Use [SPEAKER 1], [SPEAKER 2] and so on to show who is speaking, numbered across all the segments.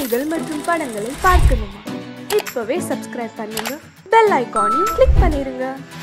[SPEAKER 1] பாடல்கள் மற்றும் படங்களை பார்க்கணுமா இப்பவே சப்ஸ்கிரைப் பண்ணுங்க பெல் ஐகானையும் கிளிக் பண்ணிருங்க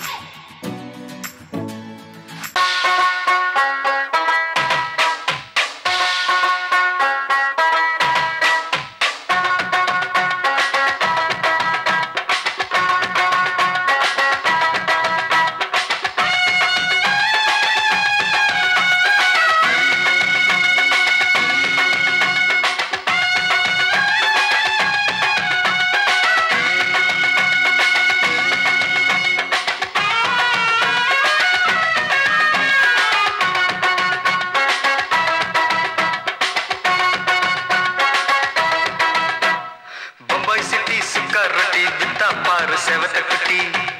[SPEAKER 2] பம்பாய் சிட்டி சுக்கா ரொட்டி வித்தா பாரு செவத்த குட்டி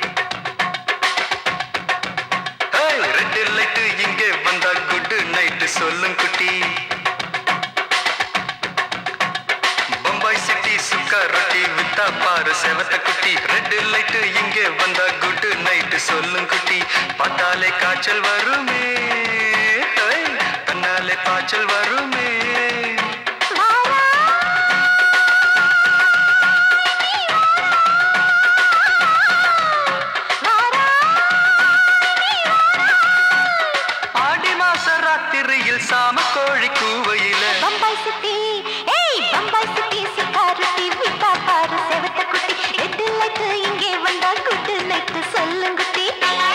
[SPEAKER 2] ஏய், ரெட் லைட் இங்கே வந்தா குட் நைட் சொல்லும் குட்டி பம்பாய் சிட்டி சுக்கா ரொட்டி வித்தா பாரு செவத்த குட்டி ரெட் லைட் இங்கே வந்தா குட் நைட் சொல்லும் குட்டி பார்த்தாலே காய்ச்சல் வருமே ஏய், கண்ணாலே காய்ச்சல் வருமே ஆடி மாச ராத்திரியில் சாம கோழி கூவையில
[SPEAKER 3] பம்பாய் சிட்டி ஏய் பம்பாய் சிட்டி சிக்காரத்தி விட்டா பாரு செவத்த குட்டி ரெட் லைட் இங்கே வந்தா குட் நைட் சொல்லுங்குட்டி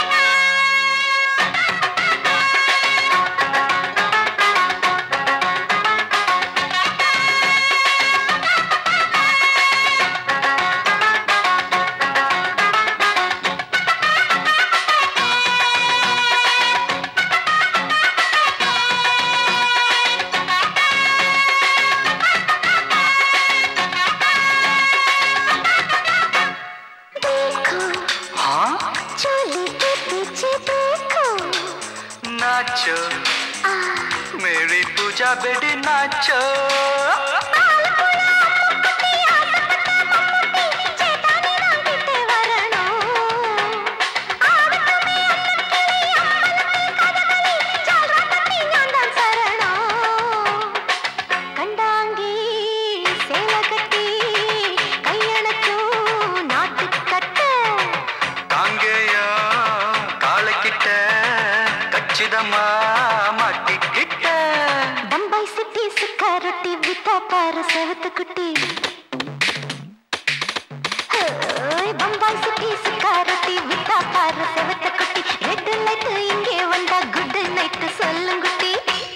[SPEAKER 3] देखो
[SPEAKER 2] हाँ
[SPEAKER 3] चोली के पीछे देखो
[SPEAKER 2] नाचो मेरी पूजा बेटी नाचो
[SPEAKER 3] ചേട്ടാനെ വാങ്ങിട്ട് വരണോ ആവത്തുമേ അമ്മക്കിളി ചാൽറാത്തത്തി ഞാൻ താൻ ശരണോ കണ്ടാങ്കി சேல கட்டி கையணக்கு நாட்டுக்கட்ட
[SPEAKER 2] காங்கேயா காலக்கிட்ட கச்சிதமா மாட்டிக்கிட்ட
[SPEAKER 3] பம்பாய் சிட்டி சுக்கா ரொட்டி வித்தா பாரு செவத்து குட்டி ஹோய், பம்பாய் சிட்டி சுக்கா ரொட்டி வித்தா பாரு செவத்து குட்டி ரெட் லைட் இங்கே வந்தா குட் நைட் சொல்லுங்குட்டி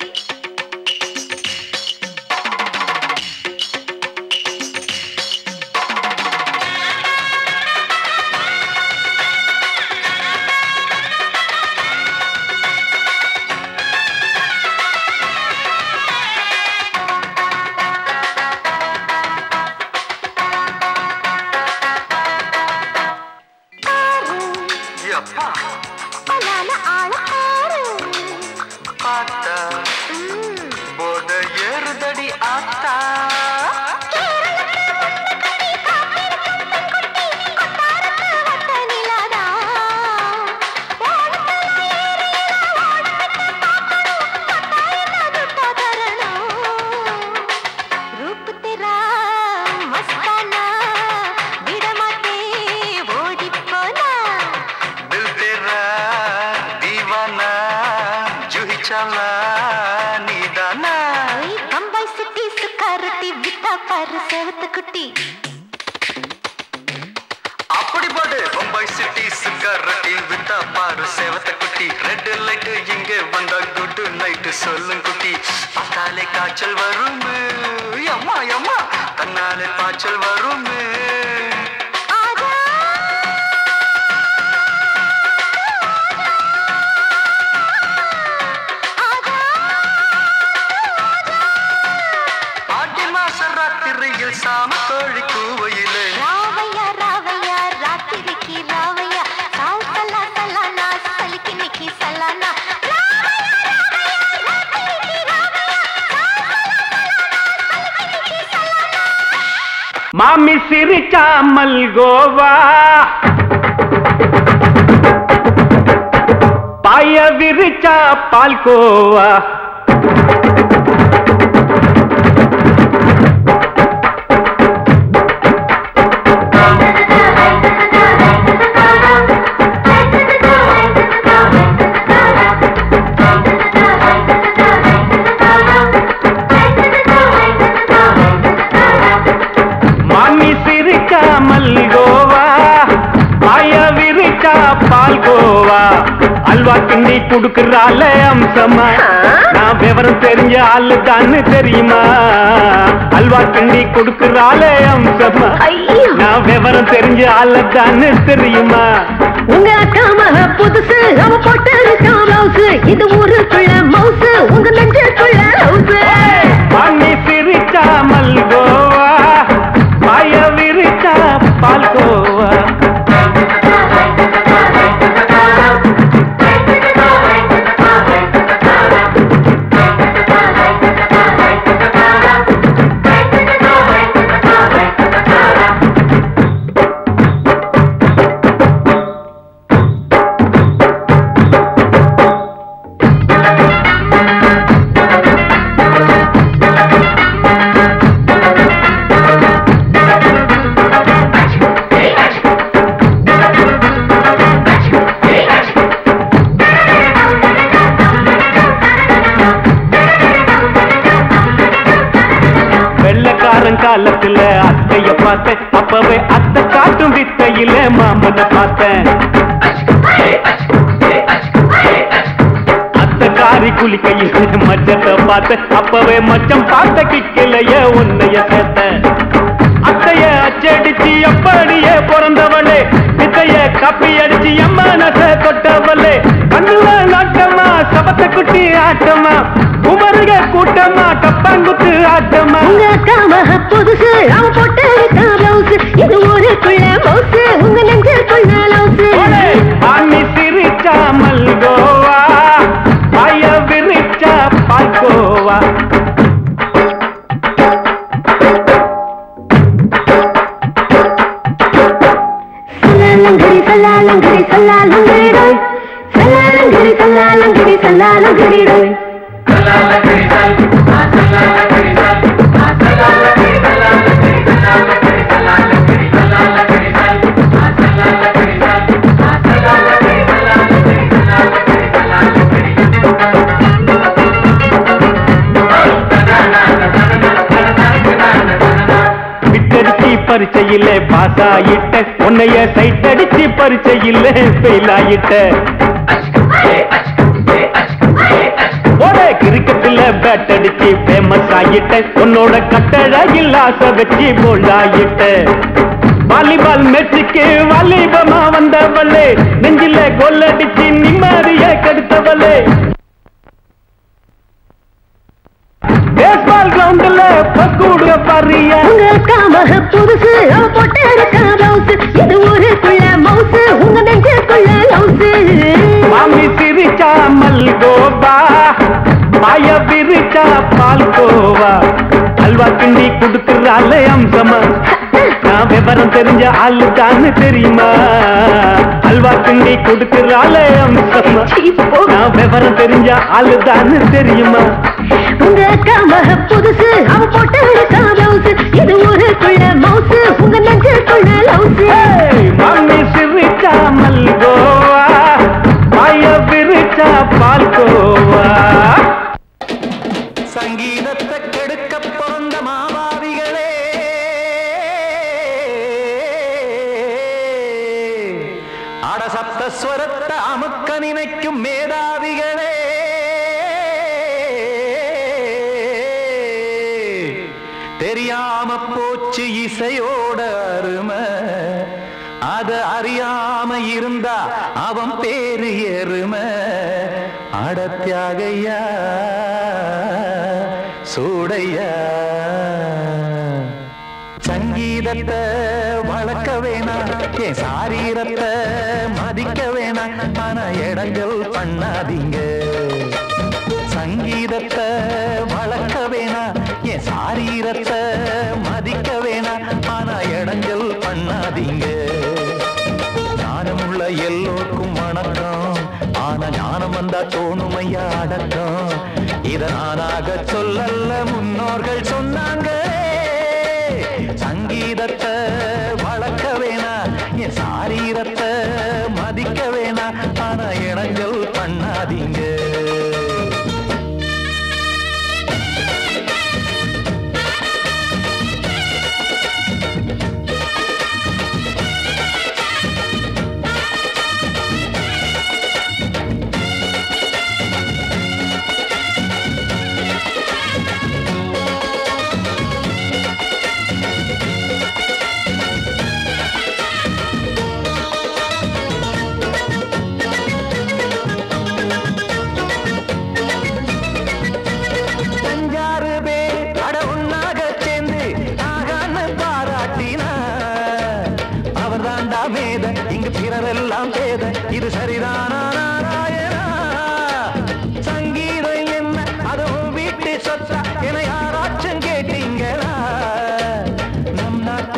[SPEAKER 3] பாரு
[SPEAKER 2] எப்பா
[SPEAKER 3] பலான ஆள பாரு
[SPEAKER 2] பார்த்தா
[SPEAKER 3] ம்,
[SPEAKER 2] போத ஏறுதடி ஆத்தா
[SPEAKER 3] வட்ட நிலாதா ஓடத்துல ஏறினா ஓடவிட்டு பார்க்கணும் கட்டாயமா துட்டா தரணும் रूप तेरा मस्ताना विडमाते ओडी पोना
[SPEAKER 2] दिल तेरा दीवाना जूही चला नीदाना
[SPEAKER 3] ओई बम्बई सिटी सुकारती विता पर सेवत कुटी
[SPEAKER 2] அப்படி போடு பம்பாய் சிட்டி சிக்கரட்டி வித்தா பாரு சேவத்த குட்டி ரெட் லைட் இங்கே வந்தா குட் நைட் சொல்லும் குட்டி பார்த்தாலே காய்ச்சல் வருமே அம்மா அம்மா தன்னாலே காய்ச்சல் வருமே
[SPEAKER 3] आजा आजा
[SPEAKER 2] ஆடி மாச ராத்திரியில் சாம கோழி கூவையிலே
[SPEAKER 3] రావయ్య రావయ్య రాత్రికి రావయ్య సావు సలా సలానా సలికి నికి సలానా
[SPEAKER 4] மாமி சிரிச்சா மல்கோவா பாய விரிச்சா பால்கோவா பால்கோவா அல்வா கிண்டி குடுக்கறால அம்சமா நான் விவரம் தெரிஞ்ச ஆளு தான்னு தெரியுமா அல்வா கிண்டி குடுக்கறால அம்சமா
[SPEAKER 5] ஐயோ
[SPEAKER 4] நான் விவரம் தெரிஞ்ச ஆளு தான்னு தெரியுமா
[SPEAKER 5] உங்க அக்கா மக புதுசு அவ போட்டு பிளவுஸ் இது ஊருக்குள்ள மவுசு உங்க நெஞ்சுக்குள்ள ஹவுஸ்
[SPEAKER 4] பண்ணி சிரிச்சா மல்கோவா பாய விரிச்சா பால்கோவா வெள்ளக்காரன் காலத்துல அத்தைய பார்த்தேன் அப்பவே அத்தை காட்டும் வித்தையில மாமனை பார்த்தேன் அத்தை காரி குளிக்கையில் மச்சத்தை பார்த்தேன் அப்பவே மச்சம் பார்த்த கிக்கலைய உன்னைய சேர்த்தேன் அத்தைய அச்சடிச்சு அப்படியே பிறந்தவளே வித்தைய கப்பி அடிச்சு எம்மனச தொட்டவளே கண்ணுல நாட்டமா சபத்தை குட்டி ஆட்டமா குமருக கூட்டமா கப்பாங்குத்து ஆட்டமா
[SPEAKER 5] உங்க அக்கா மக புதுசு அவ போட்டு பிளவுஸ் இது ஊருக்குள்ள மவுசு உங்க நெஞ்சுக்குள்ள லவுஸ்
[SPEAKER 4] ஓடே, ஆணி சிரிச்சா மல்கோவா பாய விரிச்சா பால்கோவா
[SPEAKER 5] சல்லாலங்கடி சல்லாலங்கடி சல்லாலங்கடி டோய் சல்லாலங்கடி சல்லாலங்கடி சல்லாலங்கடி டோய்
[SPEAKER 4] விட்டடிச்சு பரிச்சையில பாஸ் ஆயிட்ட உன்னைய சைட் அடிச்சு பரிச்சையில ஃபெயில் ஆயிட்ட ஒரே கிரிக்கெட்ல பேட் அடிச்சு ஃபேமஸ் ஆயிட்ட உன்னோட கட்டழகில் ஆசை வச்சு போல்ட் ஆயிட்ட வாலிபால் மேட்சுக்கு வாலிபமா வந்தவளே நெஞ்சில கோல் அடிச்சு நிம்மதிய கெடுத்தவளே பேஸ்பால் கிரவுண்ட்ல பக்கூடுற பாரியா
[SPEAKER 5] உங்க அக்கா மக புதுசு அவ போட்டு பிளவுஸ் இது ஊருக்குள்ள மவுசு உங்க நெஞ்சுக்குள்ள லவுஸ்
[SPEAKER 4] மாமி சிரிச்சா மல்கோவா பாய விரிச்சா பால்கோவா அல்வா கிண்டி குடுக்கறால அம்சமா நான் விவரம் தெரிஞ்ச ஆளு தான்னு தெரியுமா அல்வா கிண்டி குடுக்கறால அம்சமா நான் விவரம் தெரிஞ்ச ஆளு தான்னு தெரியுமா
[SPEAKER 5] உங்க அக்கா மக புதுசு அவ போட்டு பிளவுஸ் இது ஊருக்குள்ள மவுசு உங்க நெஞ்சுக்குள்ள லவுஸ்
[SPEAKER 4] ஏய், மாமி சிரிச்சா மல்கோவா பாய விரிச்சா பால்கோவா
[SPEAKER 2] சங்கீதத்தை கெடுக்க பிறந்த மாவாவிகளே அடசப்த ஸ்வரத்தை அமுக்க நினைக்கும் மேதாவிகளே தெரியாம போச்சு இசையோட அருமை அத அறியாம இருந்தா அவன் பேரு எருமை அடத்தியாகையா சூடையா சங்கீதத்தை வளர்க்க வேணாம் என் சாரீரத்தை மதிக்க வேணாம் ஆனா இடங்கள் பண்ணாதீங்க சங்கீதத்தை வளர்க்க வேணாம் என் சாரீரத்தை மதிக்க வேணாம் ஆனா இடங்கள் பண்ணாதீங்க ஞானமுள்ள எல்லோருக்கும் வணக்கம் ஆனா ஞானம் வந்தா தோணுமையா அடக்கம் இத நானாக சொல்லல்ல முன்னோர்கள் சொன்னாங்க சங்கீதத்தை வளர்க்க வேணா என் சாரீரத்தை மதிக்க வேணா ஆனா இனங்கள் பண்ணாதீங்க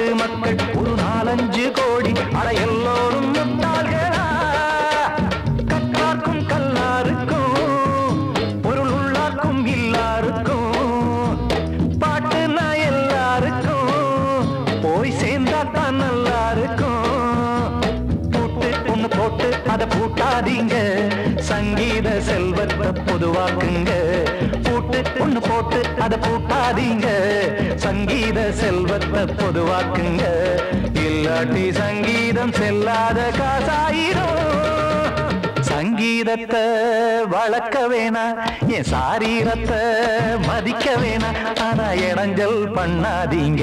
[SPEAKER 6] மக்கள் ஒரு நாலஞ்சு கோடி அட எல்லோரும் முட்டாள்களா கற்றார்க்கும் கல்லாருக்கும் பொருள் உள்ளார்க்கும் இல்லாருக்கும் பாட்டுனா எல்லாருக்கும் போய் சேர்ந்தா தான் நல்லா இருக்கும் பூட்டு ஒண்ணு போட்டு அதை பூட்டாதீங்க சங்கீத செல்வத்தை பொதுவாக்குங்க பூட்டு ஒண்ணு போட்டு அதை பூட்டாதீங்க சங்கீத செல்வத்தை பொதுவாக்குங்க இல்லாட்டி சங்கீதம் செல்லாத காசாயிரும் சங்கீதத்தை வளர்க்க வேணா என் சாரீரத்தை மதிக்க வேணா ஆனா இடைஞ்சல் பண்ணாதீங்க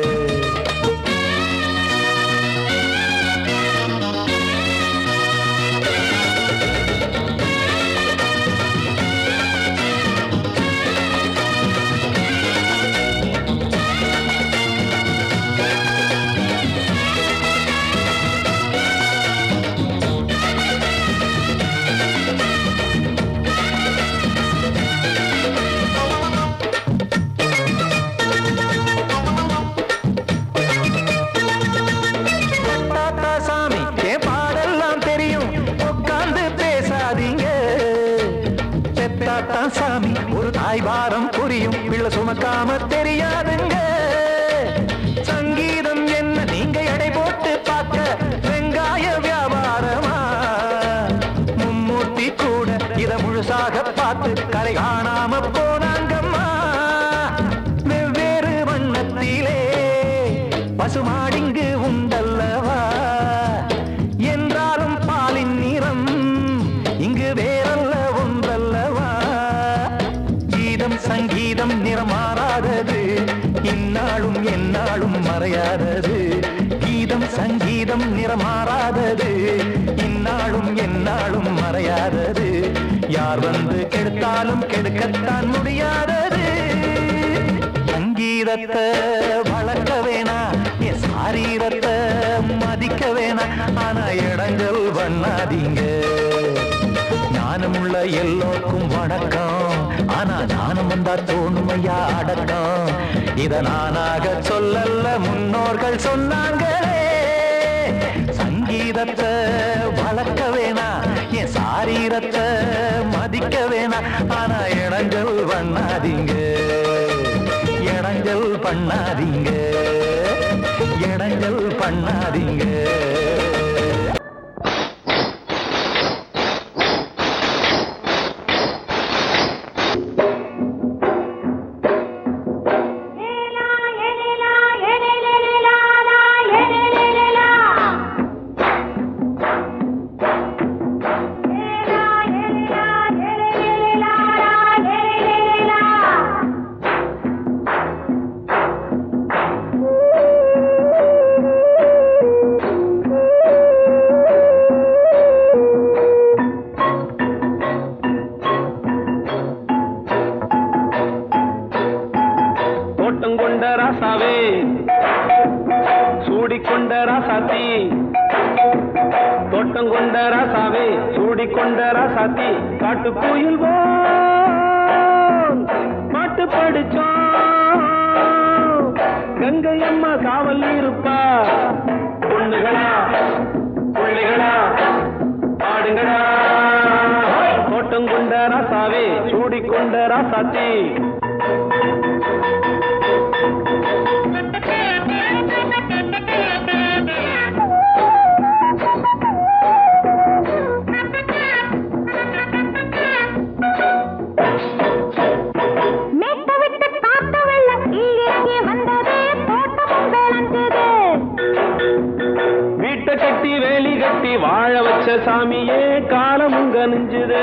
[SPEAKER 6] தாத்தா சாமி என் பாடெல்லாம் தெரியும் உட்கார்ந்து பேசாதீங்க பெத்தாத்தா சாமி ஒரு தாய் பாரம் புரியும் பிள்ளை சுமக்காம தெரியாதுங்க சங்கீதம் என்ன நீங்க எடை போட்டு பார்க்க வெங்காய வியாபாரமா மும்மூர்த்தி கூட இத முழுசாக பார்த்து கரை காணாம போனாங்கம்மா வெவ்வேறு வண்ணத்திலே பசுமாடிங்கு உண்டல்லவா என்றாலும் பாலின் நிறம் இங்கு வேறல்ல ஒன்றல்லவா கீதம் சங்கீதம் நிறமாறாதது இந்நாளும் எந்நாளும் மறையாதது கீதம் சங்கீதம் நிறமாறாதது இந்நாளும் எந்நாளும் மறையாதது யார் வந்து கெடுத்தாலும் கெடுக்கத்தான் முடியாதது சங்கீதத்தை வளர்க்க வேணா என் சாரீரத்தை மதிக்க வேணா ஆனா இடங்கள் பண்ணாதீங்க ஞானமுள்ள எல்லோருக்கும் வணக்கம் ஆனா ஞானம் வந்தா தோணுமையா அடக்கம் இத நானாக சொல்லல்ல முன்னோர்கள் சொன்னாங்களே சங்கீதத்தை வளர்க்க வேணா என் சாரீரத்தை மதிக்க வேணா ஆனா இடங்கள் பண்ணாதீங்க இடங்கள் பண்ணாதீங்க இடங்கள் பண்ணாதீங்க
[SPEAKER 4] தோட்டம் கொண்ட ராசாவே சூடிக்கொண்ட ராசாத்தி தோட்டம் கொண்ட ராசாவே சூடிக்கொண்ட ராசாத்தி காட்டு கோயில் பாட்டு படிச்சோம் கங்கை அம்மா காவல் இருப்பா பொண்ணுகளா பிள்ளைகளா ஆடுங்களா தோட்டம் கொண்ட ராசாவே சூடிக்கொண்ட ராசாத்தி
[SPEAKER 3] மேட்ட விட்டு காத்த வெள்ளம் இறங்கி வந்தது தோட்டமும் விளைஞ்சது
[SPEAKER 4] வீட்டை கட்டி வேலி கட்டி வாழ வச்ச சாமியே காலமும் கனிஞ்சுது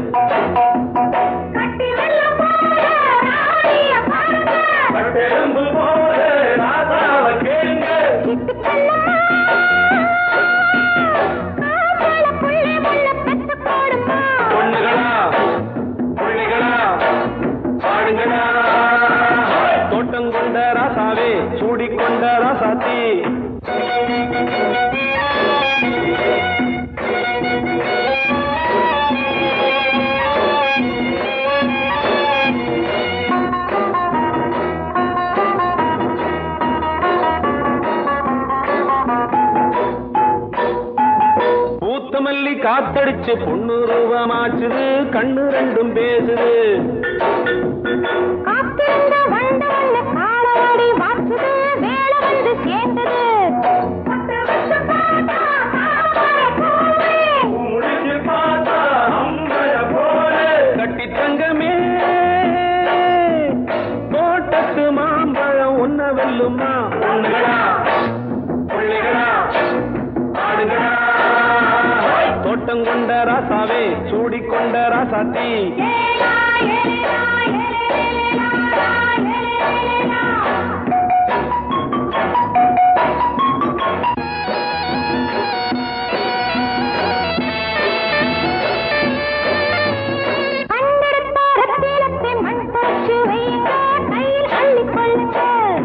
[SPEAKER 3] கட்டி வெள்ளம் போல ராணிய பாருங்க
[SPEAKER 4] பட்டெலும்பு போல ராசாவ கேளுங்க
[SPEAKER 3] சிட்டு செல்லம்மா காப்பாள புள்ளை முள்ள பெத்து போடுமா
[SPEAKER 4] பொண்ணுகளா பிள்ளைகளா பாடுங்களா தோட்டம் கொண்ட ராசாவே சூடிக்கொண்ட ராசாத்தி காத்தடிச்சு பொண்ணு ரூபமாச்சுது கண்ணு ரெண்டும் பேசுது
[SPEAKER 5] காத்திருந்த வண்டு வண்ண காலவாடி வாச்சுது வேலை வந்து சேர்ந்தது பத்து வருஷம் பார்த்தா தாமரை பூவே.
[SPEAKER 4] கட்டி தங்கமே தோட்டத்து மாம்பழம் உன்ன வெல்லுமா பொண்ணுகளா பிள்ளைகளா ஆடுகளா தோட்டம் கொண்ட ராசாவே சூடிக்கொண்ட ராசாத்தி
[SPEAKER 5] ஏலா, ஏலா, ஏலேலா, ஏலேலா. கண்டெடுத்த ரத்தினத்தை மண் போச்சு வையுங்க, கையில் அள்ளிக் கொள்ளுங்க.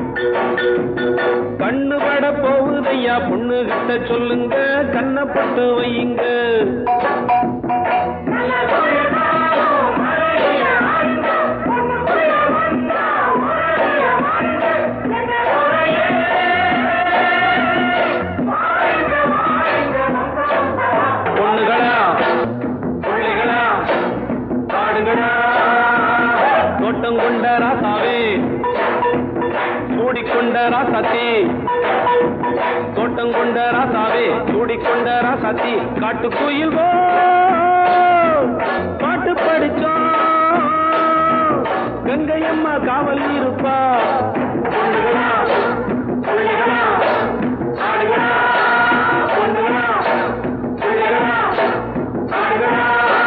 [SPEAKER 4] கண்ணு பட போகுதையா பொண்ணு கிட்ட சொல்லுங்க கண்ணப்பட்டு வையுங்க பொண்ணுகளா பிள்ளைகளா ஆடுகளா தோட்டம் கொண்ட ராசாவே சூடிக்கொண்ட ராசாத்தி தோட்டம் கொண்ட ராசாவே சூடிக்கொண்ட ராசாத்தி காட்டு கோயில் பாட்டு படிச்சோம் கங்கையம்மா காவல் இருப்பா பொண்ணுகளா, பிள்ளைகளா, ஆடுகளா, பொண்ணுகளா, பிள்ளைகளா, ஆடுகளா.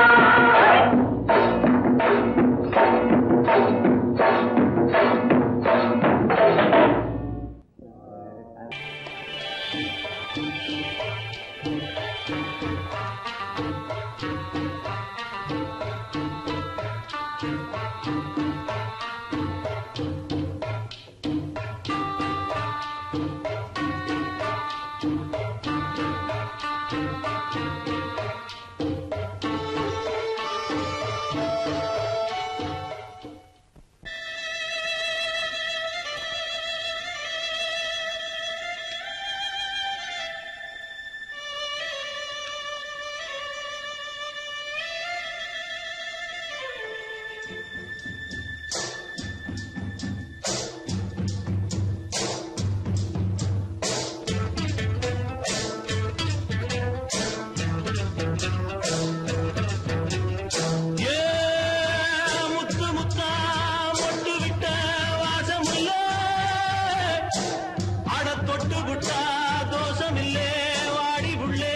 [SPEAKER 4] முத்து முத்தா மொட்டு விட்ட வாசமில்ல அட தொட்டு விட்டா தோஷமில்லே வாடி உள்ளே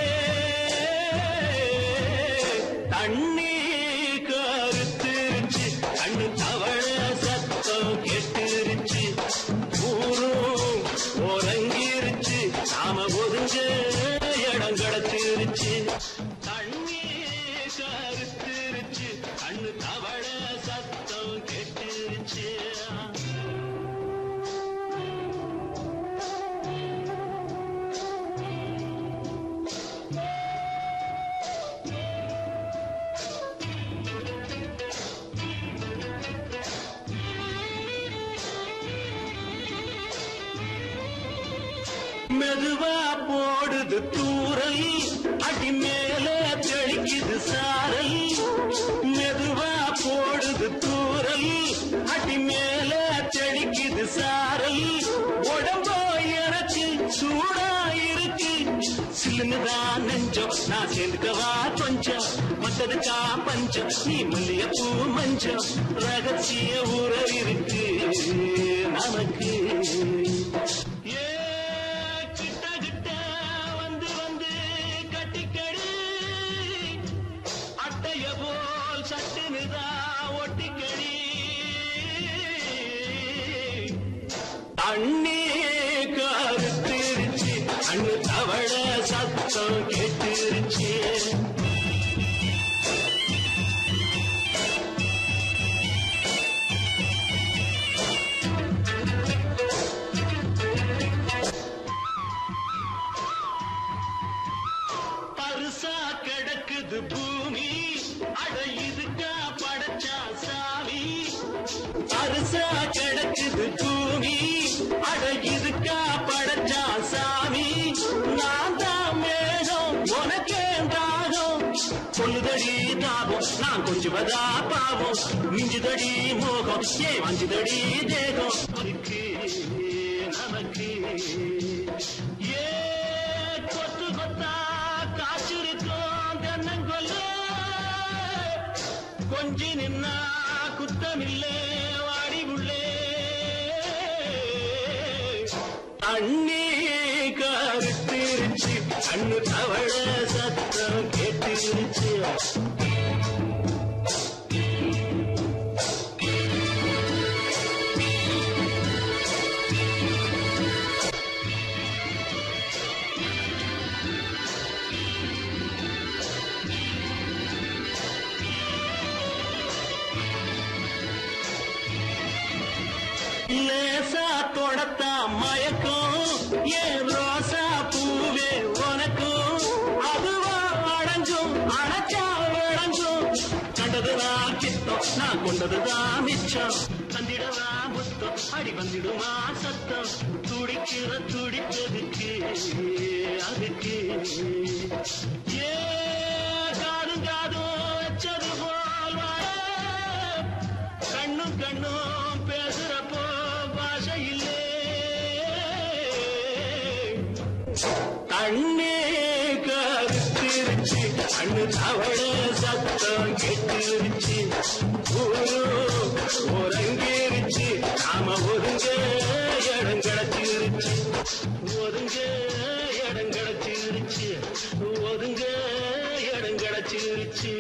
[SPEAKER 4] தண்ணி கருத்துருச்சு கண்ணு தவழ சத்தம் கெட்டுருச்சு ஊரும் உறங்கிருச்சு நாம ஒதுங்க இடம் கிடைச்சிருச்சு தண்ணி கருத்துருச்சு கண்ணு தவழ சத்தம் கெட்டுருச்சு மெதுவா போடுது தூரல் அடி மேல தெளிக்குது சாரல் மெதுவா போடுது தூரல் அடி மேல தெளிக்குது சாரல் உடம்போ எனக்கு சூடா இருக்கு சில்லுன்னுதான் நெஞ்சம் நான் சேர்ந்துக்கவா கொஞ்சம் மத்ததுக்கா பஞ்சம் நீ மல்லிய பூ மஞ்சம் ரகசிய உறவு இருக்கு நமக்கு ஏ கிட்ட கிட்ட வந்து வந்து கட்டிக்கடி அட்டைய போல் சட்டுனுதா ஒட்டிக்கடி அண்ணே கருத்திருச்சு அண்ணு தவழ சத்தம் கேட்டுருச்சு பருசா கிடக்குது பூமி அட இதுக்கா படைச்சா சாமி பருசா கிடக்குது பூமி அட இதுக்கா படைச்சா சாமி நான் தான் மேகம் உனக்கே தாகம்
[SPEAKER 7] வாழ்வதா பாவம் மிஞ்சுதடி மோகம் ஏ வஞ்சுதடி தேகம் இருக்கு நமக்கு ஏ கொத்து கொத்தா காய்ச்சிருக்கோம் தென்னங்கொல்ல கொஞ்சி நின்னா குத்தமில்லே வாடி உள்ளே அண்ணே கருத்திருச்சு கண்ணு தவழ சத்தம் கேட்டுருச்சு லேசா தொடத்தா மயக்கம் ஏன் ரோசா பூவே உனக்கும் அதுவா அடைஞ்சும் அடைச்சா விளைஞ்சும் கண்டதுதான் கித்தம் நான் கொண்டதுதான் மிச்சம் தந்திடவா முத்தம் அடி வந்திடுமா சத்தம் துடிக்கிற துடிப்பதுக்கு அதுக்கு ஏ காதும் காதும் வச்சது போல் வாழ கண்ணும் கண்ணும் பேசுறப்போ பாஷை இல்லே கண்ணே கருத்திருச்சு கண்ணு தவள சத்தம் கெட்டுருச்சு ஊரு உறங்கிருச்சு நாம ஒருங்க இடம் கிடைச்சிருச்சு ஒருங்க இடம் கிடைச்சிருச்சு ஒருங்க இடம் கிடைச்சிருச்சு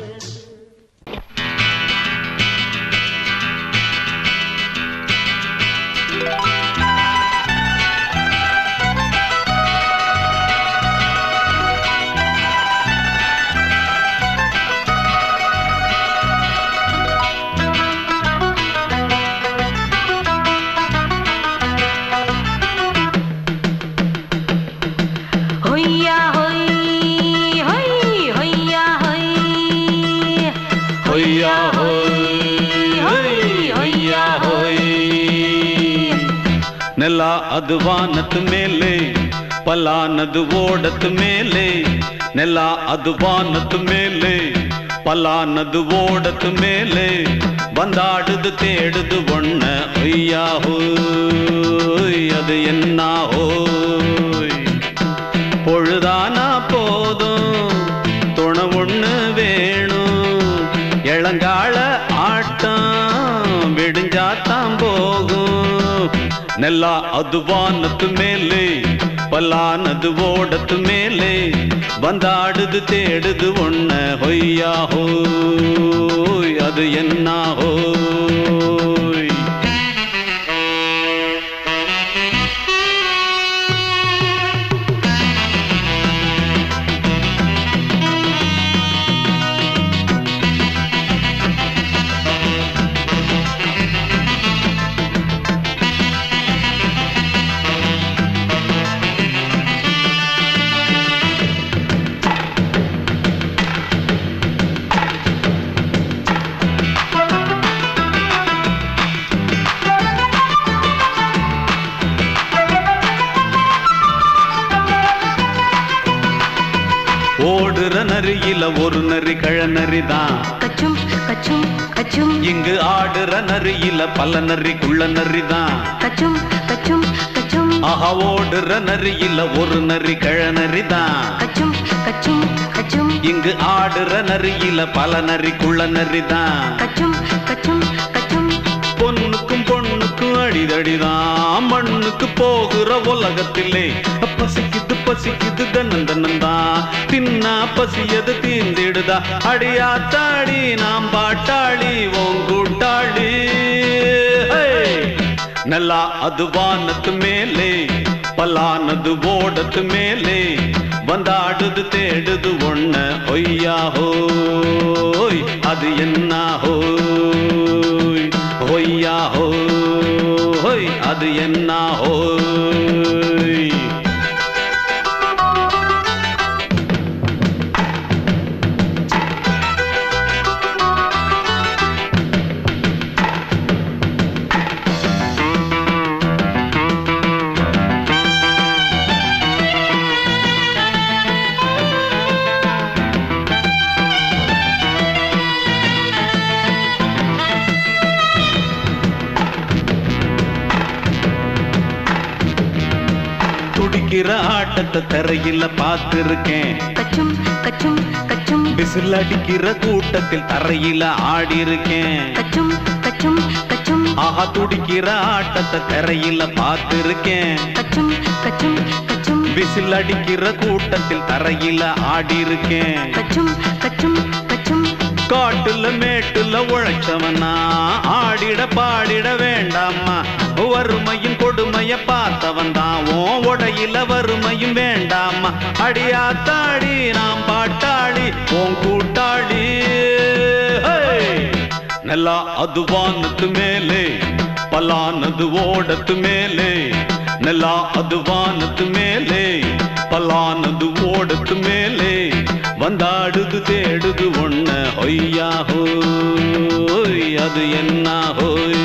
[SPEAKER 5] ஹொய்யா ஹொய் ஹொய் ஹொய்யா ஹொய்
[SPEAKER 4] ஹொய்யா ஹொய் ஹொய் ஹொய்யா ஹொய் ನೆಲ ಅದು ವಾನದ ಮೇಲೆ ಪಲಾನದು ಓಡದ ಮೇಲೆ ನೆಲ ಅದು ವಾನದ ಮೇಲೆ ಪಲಾನದು ಓಡದ ಮೇಲೆ ಬಂದಾಡುದು தேடுது ஒண்ண ஒய்யா ஹோய் அது என்ன ஹோய் பொழுதானா போதும் துணை ஒண்ணு வேணும் இளங்கால ஆட்டம் விடிஞ்சாத்தான் போகும் நெல்லா அது வானத்து மேலே பல்லானது ஓடத்து மேலே வந்தாடுது தேடுது ஒண்ண ஹொய்யா ஹோய் அது என்ன ஹோய் ஓடுற நரியில ஒரு நரி கழநரி தான்
[SPEAKER 5] கச்சும் கச்சும் கச்சும்
[SPEAKER 4] இங்கு ஆடுற நரியில பல நரி குள்ள நரி தான்
[SPEAKER 5] கச்சும் கச்சும் கச்சும்
[SPEAKER 4] ஆஹா ஓடுற நரியில ஒரு நரி கழநரி தான்
[SPEAKER 5] கச்சும் கச்சும் கச்சும்
[SPEAKER 4] இங்கு ஆடுற நரியில பல நரி குள்ள நரி தான்
[SPEAKER 5] கச்சும் கச்சும் கச்சும்
[SPEAKER 4] பொண்ணுக்கும் பொண்ணுக்கும் அடிதடிதான் மண்ணுக்கு போகிற உலகத்திலே பசிக்குது பசிக்குது தன்னன் தன்னந்தான் தின்னா பசியது தீந்திடுதா அடியாத்தாடி நாம் பாட்டாளி ஓங்கூட்டாளி நல்லா அது வானத்து மேலே பலானது ஓடத்து மேலே வந்தாடுது தேடுது ஒண்ண ஒய்யா ஹோய் அது என்ன ஹோய் ஹொய்யா ஹோய் அது என்ன ஹோய்
[SPEAKER 8] துடிக்கிற ஆட்டத்தை தரையில பார்த்திருக்கேன்
[SPEAKER 3] கச்சும் கச்சும் கச்சும்
[SPEAKER 8] விசில் அடிக்கிற கூட்டத்தில் தரையில ஆடி இருக்கேன்
[SPEAKER 3] கச்சும் கச்சும் கச்சும்
[SPEAKER 8] ஆஹா துடிக்கிற ஆட்டத்தை தரையில பார்த்திருக்கேன்
[SPEAKER 3] கச்சும் கச்சும் கச்சும்
[SPEAKER 8] விசில் அடிக்கிற கூட்டத்தில் தரையில ஆடி இருக்கேன்
[SPEAKER 3] கச்சும் கச்சும் கச்சும்
[SPEAKER 8] காட்டுல மேட்டுல உழைச்சவனா ஆடிட பாடிட வேண்டாமா வறுமையும் கொடுமைய பார்த்தவன் தான் ஓ உடையில வறுமையும் வேண்டாமா அடியாத்தாடி நாம் பாட்டாளி ஓன் கூட்டாளி ஹே! நல்லா அது வானத்து மேலே பலானது ஓடத்து மேலே நல்லா அது வானத்து மேலே பலானது ஓடத்து மேலே வந்தாடுது தேடுது ஒண்ண ஒய்யா ஹோய் அது என்ன ஹோய்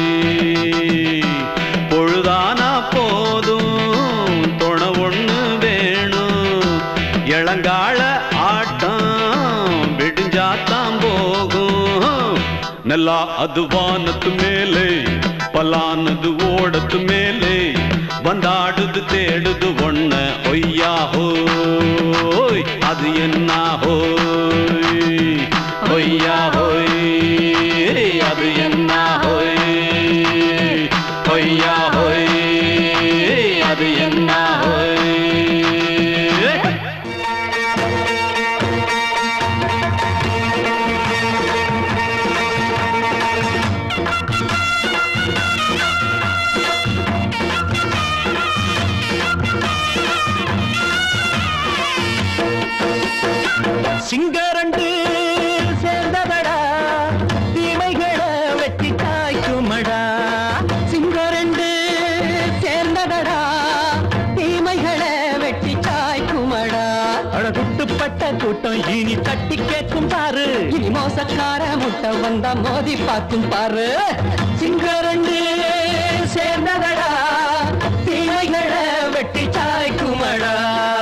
[SPEAKER 8] பொழுதானா போதும் துணை ஒண்ணு வேணும் இளங்கால ஆட்டம் விடிஞ்சாத்தான் போகும் நல்லா அது வானத்து மேலே பலானது ஓடத்து மேலே வந்தாடுது தேடுது ஒண்ண ஒய்யா ஹோய் அது என்ன ஹோய் ஒய்யா ஹோய் அது என்ன ஹோய் ஒய்யா ஹோய் அது என்ன ஹோய்
[SPEAKER 6] சிங்கரண்டு சேர்ந்ததடா தீமைகளை வெட்டி காய்க்குமடா சிங்கரண்டு சேர்ந்ததடா தீமைகளை வெட்டி காய்க்குமடா அழகுட்டுப்பட்ட கூட்டம் இனி தட்டி கேட்கும் பாரு இனி மோசக்கார முட்டை வந்தா மோதி பார்க்கும் பாரு சிங்கரண்டு சேர்ந்ததடா தீமைகளை வெட்டி சாய்க்குமடா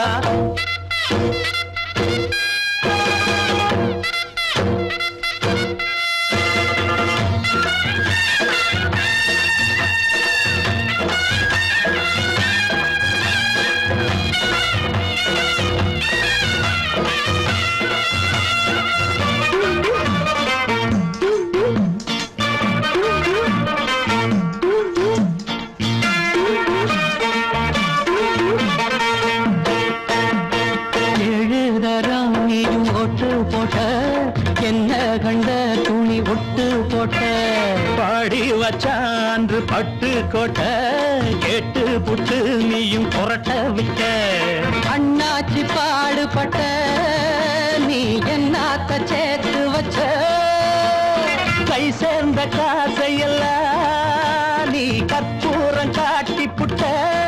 [SPEAKER 6] எழுதறான் நீயும் ஒட்டு போட்ட என்ன கண்ட துணி ஒட்டு போட்ட பாடி வச்சான்று பட்டு கோட்ட கேட்டு புட்டு நீயும் புரட்ட விட்ட அண்ணாச்சி பாடுபட்ட நீ என்னாத்த சேர்த்து வச்ச கை சேர்ந்த காசையெல்லாம் நீ கற்பூரம் காட்டி புட்ட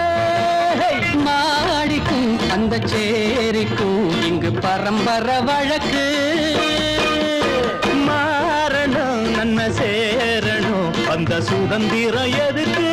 [SPEAKER 6] மாடிக்கும் அந்த சேரிக்கும் இங்கு பரம்பரை வழக்கு மாறணும் நன்மை சேரணும் அந்த சுதந்திரம் எதுக்கு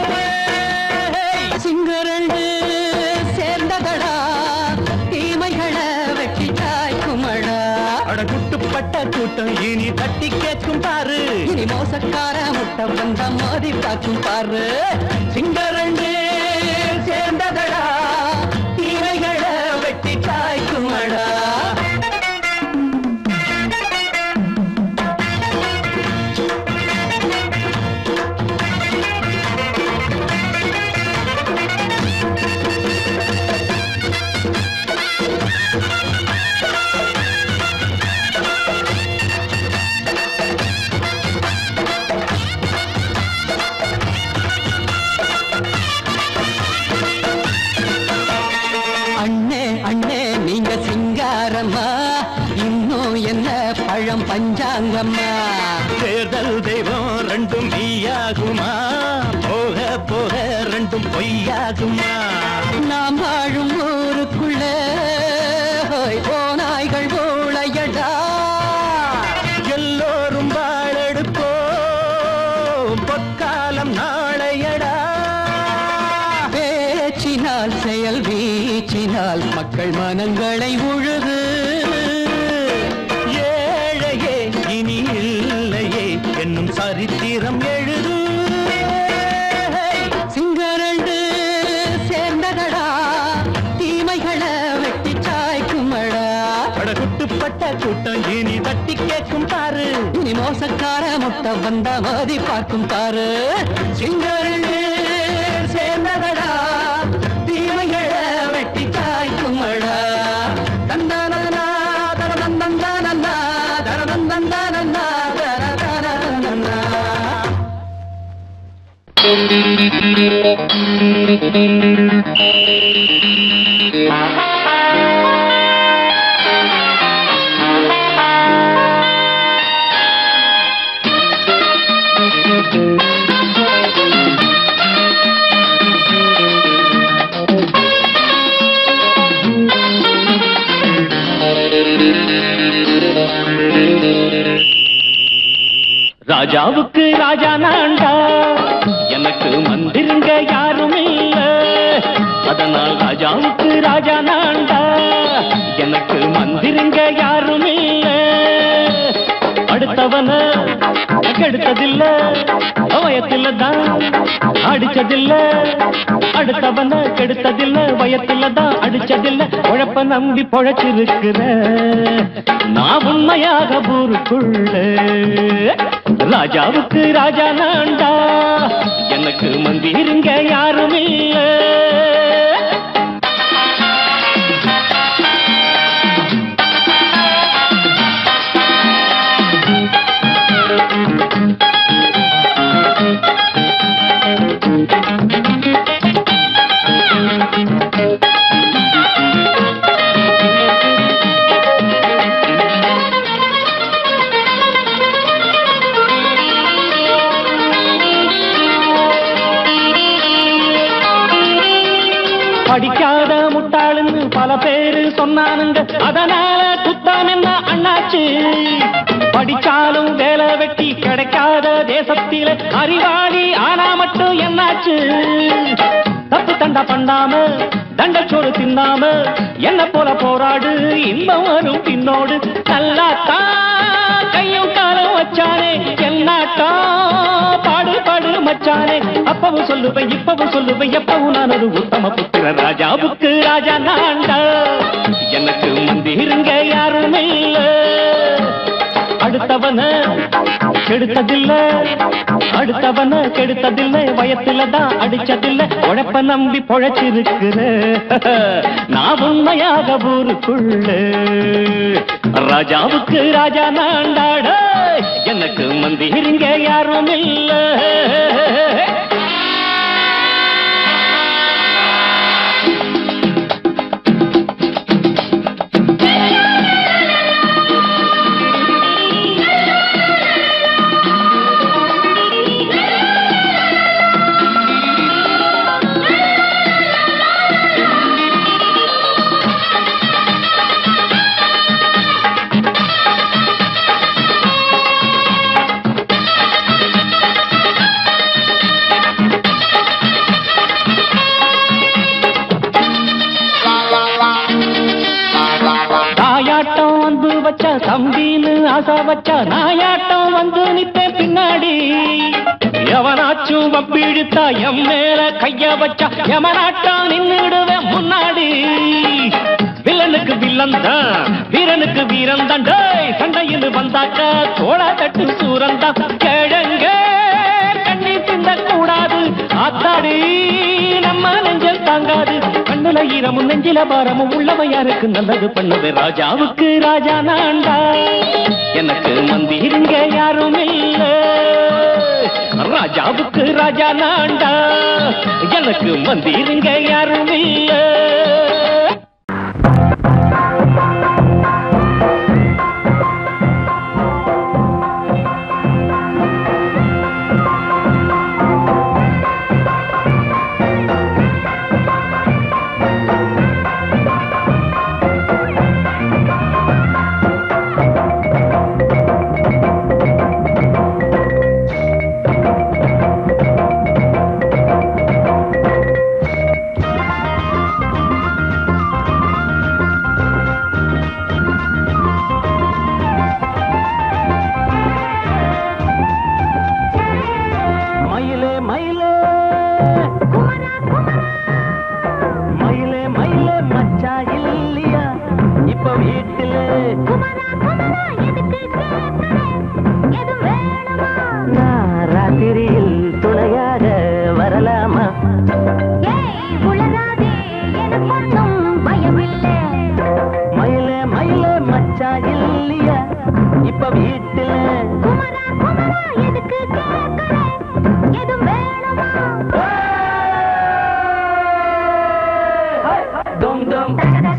[SPEAKER 6] சிங்கரண்டு சேர்ந்ததடா தீமைகளை வெட்டி காய்க்குமடா அடகுட்டுப்பட்ட கூட்டம் இனி தட்டி கேட்கும் பாரு இனி மோசக்கார முட்டை வந்த மோதி பார்க்கும் பாரு சிங்கரண்டு சேர்ந்ததடா தீமைகளை வெட்டி காய்க்குமடா அண்ணே அண்ணே நீங்க சிங்காரம்மா இன்னும் என்ன பழம் பஞ்சாங்கம்மா தேர்தல் தெய்வம் ரெண்டும் மெய்யாகுமா போக போக ரெண்டும் பொய்யாகுமா நாம் வாழும் ஊருக்குள்ள ஹோய், ஓநாய்கள் ஊழையடா எல்லோரும் வாழெடுப்போம் பொற்காலம் நாளையடா பேச்சினால் செயல் வீச்சினால் மக்கள் மனங்களை உழுது ஏழையே இனி இல்லையே என்னும் சரித்திரம் எழுது சிங்கரண்டு சேர்ந்ததடா கூட்டம் இனி தட்டி கேட்கும் பாரு இனி மோசக்கார முட்டை வந்த மோதி பார்க்கும் பாரு சிங்கரண்டு சேர்ந்ததடா தீமைகளை வெட்டி காய்க்குமடா தந்தானா தரதந்தந்தானா தரதந்தந்தானா தரதந்தந்தானா
[SPEAKER 4] ராஜாவுக்கு ராஜா நான்டா எனக்கு மந்திருங்க யாரும் இல்ல அதனால் ராஜாவுக்கு ராஜா நான்டா எனக்கு மந்திருங்க யாரும் இல்ல அடுத்தவன கெடுத்ததில்ல வயத்துல தான் அடிச்சதில்ல அடுத்தவன கெடுத்ததில்ல வயத்துல தான் அடிச்சதில்ல உழப்ப நம்பி பொழைச்சிருக்கிற நான் உண்மையாக ஊருக்குள்ள ராஜாவுக்கு ராஜா நான்டா எனக்கு மந்திருங்க யாரும் இல்ல படிக்காத முட்டாளுன்னு பல பேரு சொன்னானுங்க அதனால குத்தம் என்ன அண்ணாச்சு படிச்சாலும் வேலை வெட்டி கிடைக்காத தேசத்தில அறிவாளி ஆனா மட்டும் என்னாச்சு தப்பு தண்டா பண்ணாம தண்டச்சோறு தின்னாம என்ன போல போராடு இன்பம் வரும் பின்னோடு நல்லாத்தான் கையும் காலம் வச்சானே என்னாட்டா பாடு பாடு மச்சானே அப்பவும் சொல்லுவேன் இப்பவும் சொல்லுவேன் எப்பவும் நான் ஒரு உத்தம புத்திர ராஜாவுக்கு ராஜா நான்டா எனக்கு மந்திருங்க யாருமே இல்ல அடுத்தவன கெடுத்ததில்ல அடுத்தவன கெடுத்ததில்ல வயத்துல தான் அடிச்சதில்ல உழைப்ப நம்பி பொழைச்சிருக்கிற நான் உண்மையாக ஊருக்குள்ள ராஜாவுக்கு ராஜா நாண்டாட எனக்கு மந்திருங்க யாரும் இல்ல தாயாட்டம் வந்து வச்சா தம்பின்னு ஆசை வச்சா நாயாட்டம் வந்து நிப்பேன் பின்னாடி எவனாச்சும் வப்பிழுத்தா எம் மேல கைய வச்சா எவனாட்டம் நின்னுடுவேன் முன்னாடி வில்லனுக்கு வில்லன் தான் வீரனுக்கு வீரன் தான் டேய் சண்டையில் வந்தாக்க தோள தட்டு சூரன் தான் கிழங்க கண்ணி சிந்த கூடாது ஆத்தாடி நம்ம நெஞ்சல் தாங்காது கண்ணுல ஈரமும் நெஞ்சில பாரமும் உள்ளவன் யாருக்கு நல்லது பண்ணுது ராஜாவுக்கு ராஜா நான்டா எனக்கு மந்திருங்க யாரும் இல்ல ராஜாவுக்கு ராஜா நான்டா எனக்கு மந்திருங்க யாரும் இல்ல மயிலே மயிலே மயிலே மயிலே மச்சா இல்லையா இப்ப வீட்டிலே
[SPEAKER 6] வீட்டுல
[SPEAKER 3] குமரா குமரா எதுக்கு கேக்குற எதுவும் வேணுமா
[SPEAKER 6] டும் டும்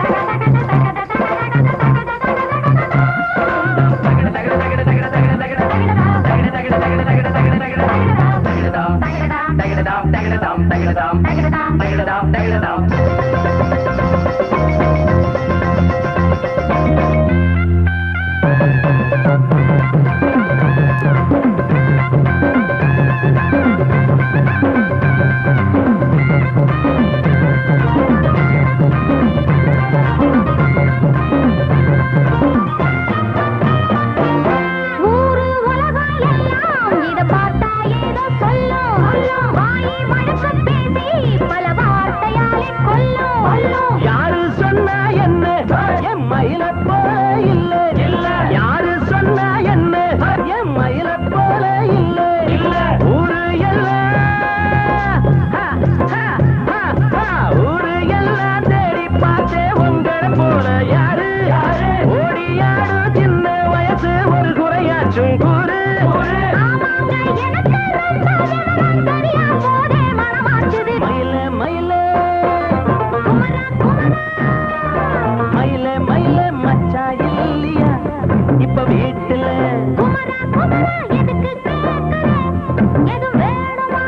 [SPEAKER 3] ஊரு உலகம் எல்லாம் இத பார்த்தா ஏதோ சொல்லும் வாயை வழக்க பேசி பல வார்த்தையாலே கொல்லும்
[SPEAKER 6] யாரு சொன்னா என்ன என் மயில போல இல்ல இல்ல யாரு சொன்னா என்ன என் மயில போல இல்ல இல்ல ஊரு எல்லாம் ஹா, ஹா, ஹா, ஹா. ஊரு எல்லாம் தேடி பார்த்தே உங்களை போல யாரு ஓடியாரு சின்ன வயசு ஒரு குறையாச்சும் கூறு
[SPEAKER 3] ஆமாங்க எனக்கு ரொம்ப விவரம் தெரியா போதே மனமாச்சுது
[SPEAKER 6] மயில மயில
[SPEAKER 3] குமரா குமரா
[SPEAKER 6] மயில மயில மச்சா இல்லையா இப்ப வீட்டுல
[SPEAKER 3] குமரா குமரா எதுக்கு கேக்குற எதுவும் வேணுமா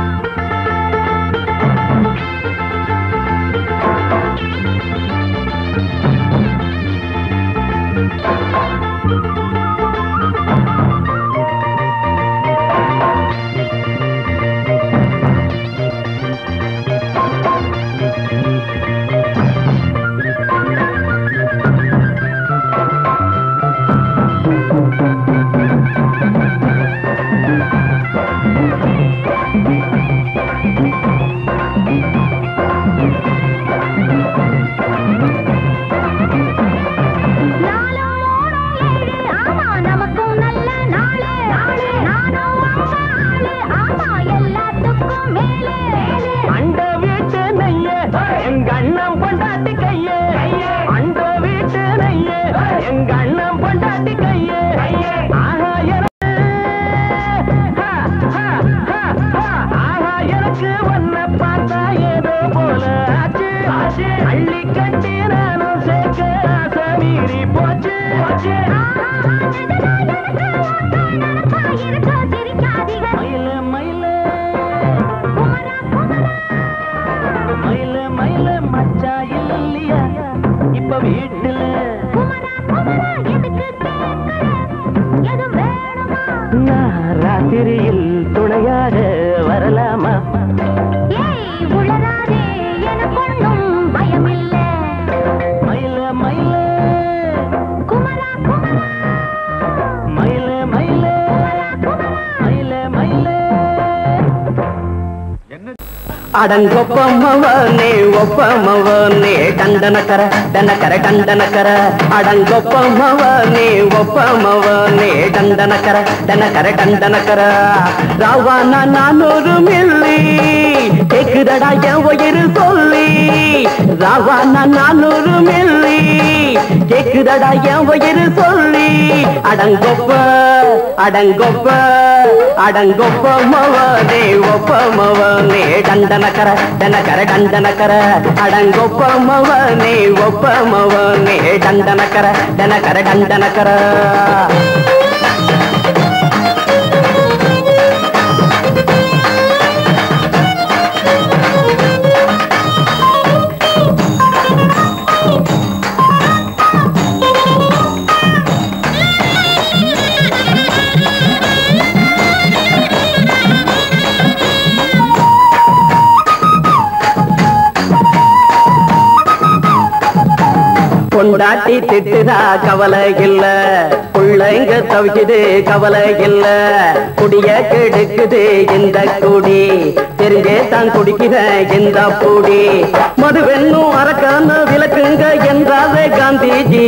[SPEAKER 3] நாலும் மூணும் ஏழு ஆமா நமக்கும் நல்ல நாளு நாளு நானும் அம்மா ஆளு ஆமா எல்லாத்துக்கும் மேலே
[SPEAKER 6] அண்ட வீட்டு நெய்ய எங்க அண்ணன் பொண்டாட்டி கைய அண்ட வீட்டு நெய்ய எங்க அண்ணன் பொண்டாட்டி கைய ஆஹா எனக்கு ஹா, ஹா, ஹா, ஹா. ஆஹா எனக்கு உன்னை பார்த்தா ஏதோ போல ஆச்சு அள்ளி கட்டி நானும் சேர்க்க ஆசை மீறி போச்சு மயில மயில மயில மயில மச்சா இல்லையா இப்ப வீட்டுல நான் ராத்திரியில் துணையாக வரலாமா மயில மயில மயில மயில மயில மயில
[SPEAKER 9] அடங்கொப்பமவனே ஒப்பமவனே டண்டனக்கர டனக்கர டண்டனக்கர அடங்கொப்பமவனே ஒப்பமவனே டண்டனக்கர டனக்கர டண்டனக்கர ராவானா நானூறு மில்லி கேக்குதடா என் உயிர் சொல்லி ராவானா நானூறு மில்லி கேக்குதடா என் உயிர் சொல்லி அடங்கொப்ப அடங்கொப்ப அடங்கொப்ப மவனே ஒப்ப மவனே டண்டனக்கர டனக்கர டண்டனக்கர அடங்கொப்ப மவனே ஒப்ப மவனே டண்டனக்கர டனக்கர டண்டனக்கர பொண்டாட்டி திட்டுதா கவலை இல்ல பிள்ளைங்க தவிக்குது கவலை இல்ல குடிய கெடுக்குது இந்த குடி தெரிஞ்சே தான் குடிக்கிற இந்த பூடி மதுவென்னும் அரக்கான விளக்குங்க என்றாரே காந்திஜி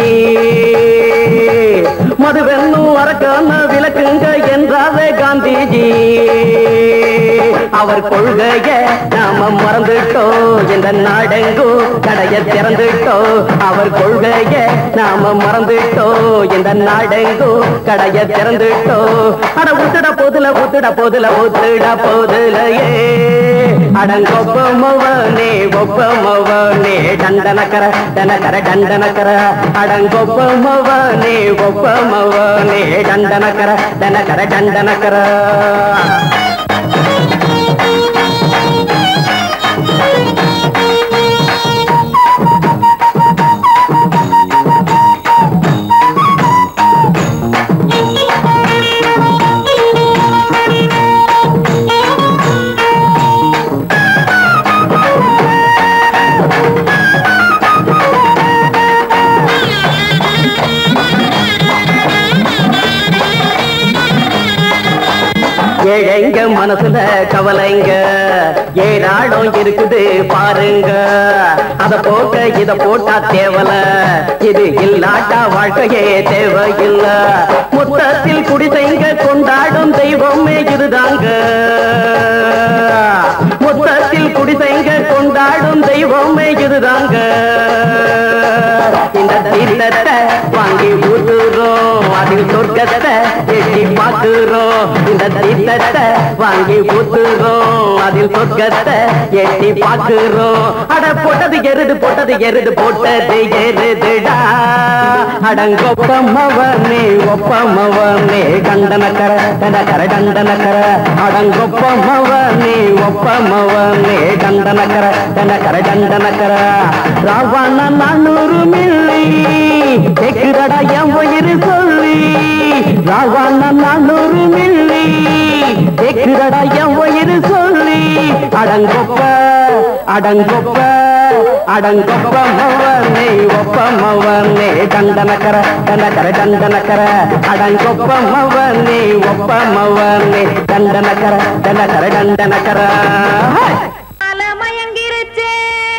[SPEAKER 9] மதுவென்னும் அரக்கான விளக்குங்க என்றாரே காந்திஜி அவர் கொள்கைய நாம மறந்துட்டோம் இந்த நாடெங்கும் கடைய திறந்துட்டோம் அவர் கொள்கைய நாம மறந்துட்டோம் இந்த நாடெங்கும் கடைய திறந்துட்டோம் அட ஊத்துட போதுல ஊத்துட போதுல ஊத்துட போதுலையே அடங்கொப்பமவனே ஒப்பமவனே டண்டனக்கர டனக்கர டண்டனக்கர அடங்கொப்பமவனே ஒப்பமவனே டண்டனக்கர டனக்கர டண்டனக்கர ஏழைங்க மனசுல கவலைங்க ஏராளம் இருக்குது பாருங்க அத போக்க இத போட்டா தேவல இது இல்லாட்டா வாழ்க்கையே தேவையில்ல மொத்தத்தில் குடிசைங்க கொண்டாடும் தெய்வமே இதுதாங்க மொத்தத்தில் குடிசைங்க கொண்டாடும் தெய்வமே இதுதாங்க இந்த தீர்த்தத்தை வாங்கி ஊத்துறோம் அதில் சொர்க்கத்தை எட்டி பார்க்கிறோம் இந்த தீர்த்தத்தை வாங்கி ஊத்துறோம் அதில் சொர்க்கத்தை எட்டி பார்க்கிறோம் அட போட்டது எருது போட்டது எருது போட்டது எருதுடா அடங்கொப்பமவனே ஒப்பமவனே கண்டனக்கர கண்டக்கர கண்டனக்கர அடங்கொப்பமவனே ஒப்பமவனே கண்டனக்கர கண்டக்கர கண்டனக்கர ராவண நானூறு மில்லி கேக்குறடா என் உயிர் சொல்லி ராவண நானூறு மில்லி கேக்குறடா என் உயிர் சொல்லி அடங்கொப்ப அடங்கொப்ப அடங்கொப்ப மவனே ஒப்ப மவனே தண்டனக்கர தண்டக்கர தண்டனக்கர அடங்கொப்ப மவனே ஒப்ப மவனே தண்டனக்கர தண்டக்கர தண்டனக்கர
[SPEAKER 5] மயங்கிருச்சே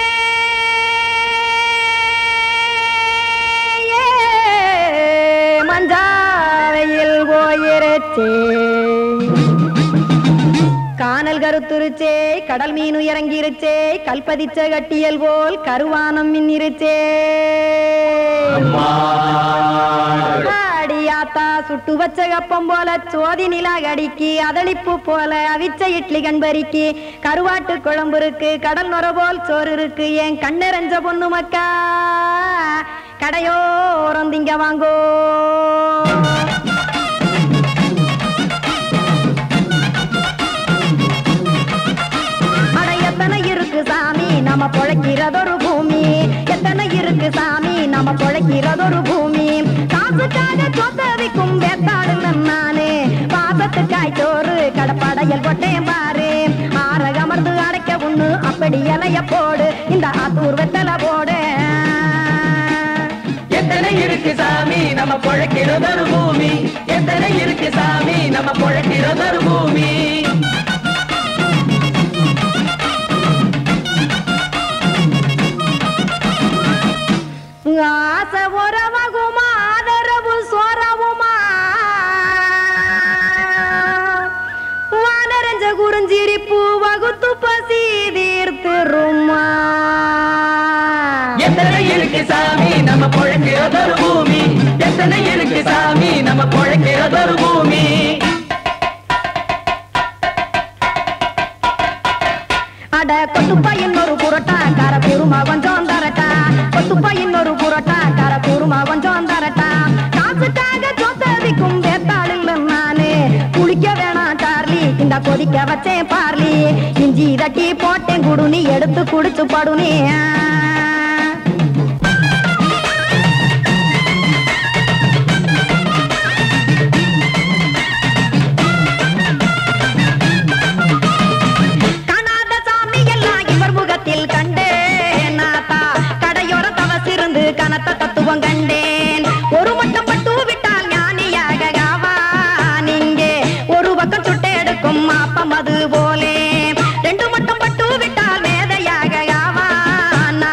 [SPEAKER 5] மஞ்சாவையில் போயிருச்சே கானல் கருத்துருச்சே கடல் மீன் இறங்கிருச்சே கல்பதிச்ச கட்டியல் போல் கருவானம் மின்னிருச்சே ஆடியாத்தா சுட்டு வச்ச கப்பம் போல சோதி நிலா கடிக்கு அதளிப்பு போல அவிச்ச இட்லி கண்பறிக்கு கருவாட்டு குழம்பு இருக்கு கடல் நுர போல் சோறு இருக்கு என் கண்ணெரஞ்ச பொண்ணு மக்கா கடையோரம் திங்க வாங்கோ அட எத்தனை இருக்கு சாமி நம்ம பொழைக்கிறதொரு பூமி எத்தனை இருக்கு சாமி நம்ம பொழைக்கிறதொரு பூமி காசுக்காக சொத்த விக்கும் வேத்தாடு நானு பாசத்துக்காய் சோறு கடப்படையல் கொட்டேன் பாரு ஆற அமர்ந்து அடைக்க ஒண்ணு அப்படி இலைய போடு இந்த ஆத்தூர் வெத்தலை போடு
[SPEAKER 6] எத்தனை இருக்கு சாமி நம்ம பொழைக்கிறதொரு பூமி எத்தனை இருக்கு சாமி நம்ம பொழைக்கிறதொரு பூமி
[SPEAKER 5] ஆசை உறவகுமா ஆதரவு சோறவுமா வானரஞ்ச குறிஞ்சிரிப்பு வகுத்து பசி தீர்த்துருமா
[SPEAKER 6] எத்தனை இருக்கு சாமி நம்ம பொழைக்கிறதொரு பூமி எத்தனை இருக்கு சாமி நம்ம பொழைக்கிறதொரு பூமி
[SPEAKER 5] அட கொத்துப்பா இன்னொரு புரோட்டா கார பெருமா கொஞ்சம் தரட்டா கொத்துப்பா இன்னொரு புரோட்டா கார பெருமா கொஞ்சம் தரட்டா காசுக்காக சொத்ததிக்கும் வேத்தாளில் நானு குளிக்க வேணாம் சார்லி இந்த கொதிக்க வச்சேன் பார்லி இஞ்சி தட்டி போட்டேன் குடுனி எடுத்து குடிச்சு படுனி காணாத சாமி எல்லாம் இவர் முகத்தில் கண்டேன் நாத்தா கடையோர தவசிருந்து கனத்த தத்துவம் கண்டேன் ஒரு மட்டம் பட்டு விட்டால் ஞானியாக ஆவான் இங்கே ஒரு பக்கம் சுட்டு எடுக்கும் மாப்பம் அது போலே ரெண்டு மட்டம் பட்டு விட்டால் மேதையாக ஆவான்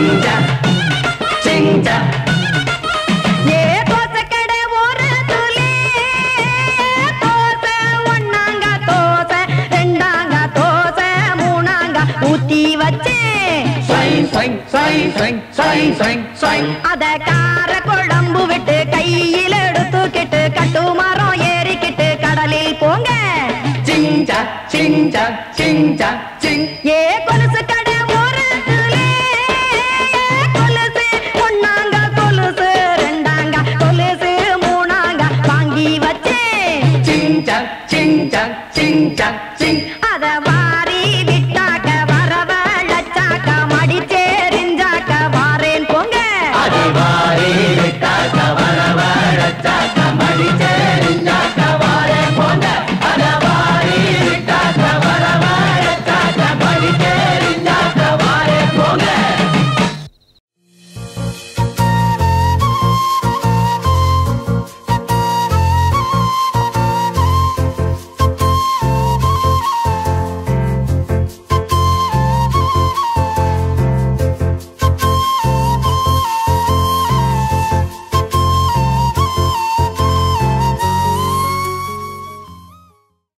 [SPEAKER 9] சிங்கா சிங்கா
[SPEAKER 5] ஏ தோசை கடை ஓரத்துலே தோசை ஒண்ணாங்க தோசை ரெண்டாங்க தோசை மூணாங்க ஊத்தி வச்சேன்
[SPEAKER 9] சை சை சை சை சை சை சை
[SPEAKER 5] அத கார குழம்பு விட்டு கையில் எடுத்துக்கிட்டு கட்டுமரம் ஏறிக்கிட்டு கடலில் போங்க
[SPEAKER 9] சிங்கா சிங்கா சிங்கா சிங்
[SPEAKER 5] ஏ